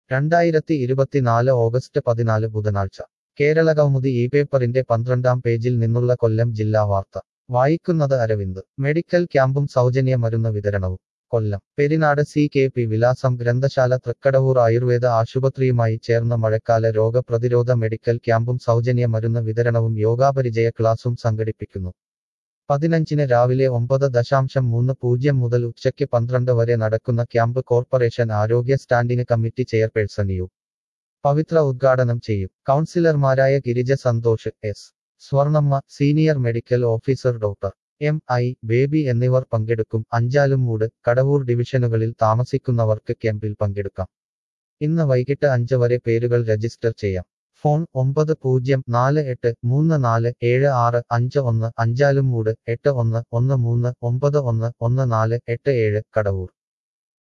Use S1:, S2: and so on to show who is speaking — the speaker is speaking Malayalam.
S1: രണ്ടായിരത്തി ഇരുപത്തിനാല് ഓഗസ്റ്റ് പതിനാല് ബുധനാഴ്ച കേരളകൗമുദി ഈ പേപ്പറിന്റെ പന്ത്രണ്ടാം പേജിൽ നിന്നുള്ള കൊല്ലം ജില്ലാ വാർത്ത വായിക്കുന്നത് അരവിന്ദ് മെഡിക്കൽ ക്യാമ്പും സൗജന്യ മരുന്ന് വിതരണവും Kollam Perinad C K P വിലാസം ഗ്രന്ഥശാല തൃക്കടവൂർ ആയുർവേദ ആശുപത്രിയുമായി ചേർന്ന് മഴക്കാല രോഗപ്രതിരോധ മെഡിക്കൽ ക്യാമ്പും സൗജന്യ മരുന്ന് വിതരണവും യോഗാപരിചയ ക്ലാസും സംഘടിപ്പിക്കുന്നു പതിനഞ്ചിന് രാവിലെ ഒമ്പത് ദശാംശം മൂന്ന് പൂജ്യം മുതൽ ഉച്ചയ്ക്ക് പന്ത്രണ്ട് വരെ നടക്കുന്ന ക്യാമ്പ് കോർപ്പറേഷൻ ആരോഗ്യ standing committee chairperson U Pavithra ഉദ്ഘാടനം ചെയ്യും കൗൺസിലർമാരായ Girija Santhosh S Swarnamma senior medical officer doctor M I Baby എന്നിവർ പങ്കെടുക്കും അഞ്ചാലുംമൂട് കടവൂർ ഡിവിഷനുകളിൽ താമസിക്കുന്നവർക്ക് ക്യാമ്പിൽ പങ്കെടുക്കാം ഇന്ന് വൈകിട്ട് അഞ്ച് വരെ പേരുകൾ രജിസ്റ്റർ ചെയ്യാം ഫോൺ ഒമ്പത് പൂജ്യം നാല് എട്ട് മൂന്ന് നാല് ഏഴ് ആറ് അഞ്ച് ഒന്ന് അഞ്ചാലുംമൂട് എട്ട് ഒന്ന് ഒന്ന് മൂന്ന് ഒമ്പത് ഒന്ന് ഒന്ന് നാല് എട്ട് ഏഴ് കടവൂർ